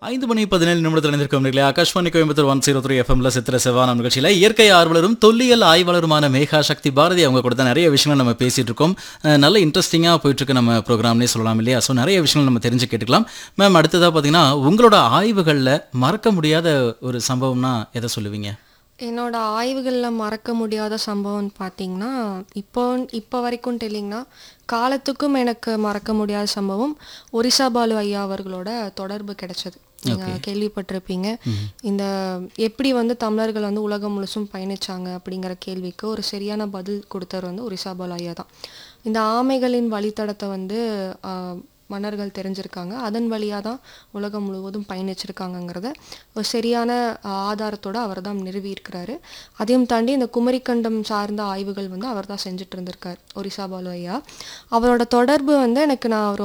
ஐந்து மணி பதினேழு நிமிடத்தில் இணைந்திருக்கும் நிலையில் Akashvani Coimbatore one zero three எஃப்எம்ல சித்திர செவ்வானம் நிகழ்ச்சியில் இயற்கை ஆர்வலரும் தொல்லியல் ஆய்வாளருமான மேகா சக்தி பாரதி அவங்க கூட தான் நிறைய விஷயங்கள் நம்ம பேசிட்டு இருக்கோம் அஹ் நல்ல இன்ட்ரெஸ்டிங்காக போயிட்டு இருக்கு நம்ம ப்ரோக்ராம்னே சொல்லலாம் இல்லையா ஸோ நிறைய விஷயங்கள் நம்ம தெரிஞ்சு கேட்டுக்கலாம் மேம் அடுத்ததாக பார்த்தீங்கன்னா உங்களோட ஆய்வுகளில் மறக்க முடியாத ஒரு சம்பவம்னா எதை சொல்லுவீங்க என்னோட ஆய்வுகளில் மறக்க முடியாத சம்பவம்னு பார்த்தீங்கன்னா இப்போ இப்போ வரைக்கும் டெல்லிங்கன்னா காலத்துக்கும் எனக்கு மறக்க முடியாத சம்பவம் ஒரிசா பாலு ஐயா அவர்களோட தொடர்பு கிடைச்சது நீங்கள் கேள்விப்பட்டிருப்பீங்க இந்த எப்படி வந்து தமிழர்கள் வந்து உலகம் முழுசும் பயணிச்சாங்க அப்படிங்கிற கேள்விக்கு ஒரு சரியான பதில் கொடுத்தவர் வந்து ஒரிசா பாலு ஐயா தான் இந்த ஆமைகளின் வழித்தடத்தை வந்து ஆஹ், மன்னர்கள் தெரிஞ்சிருக்காங்க அதன் வழியாக தான் உலகம் முழுவதும் பயணிச்சிருக்காங்கங்கிறத ஒரு சரியான ஆஹ், ஆதாரத்தோட அவர் தான் நிறுவியிருக்கிறாரு அதையும் தாண்டி இந்த குமரிக்கண்டம் சார்ந்த ஆய்வுகள் வந்து அவர் தான் செஞ்சுட்டு இருந்திருக்கார் ஒரிசா பாலு ஐயா அவரோட தொடர்பு வந்து எனக்கு நான் ஒரு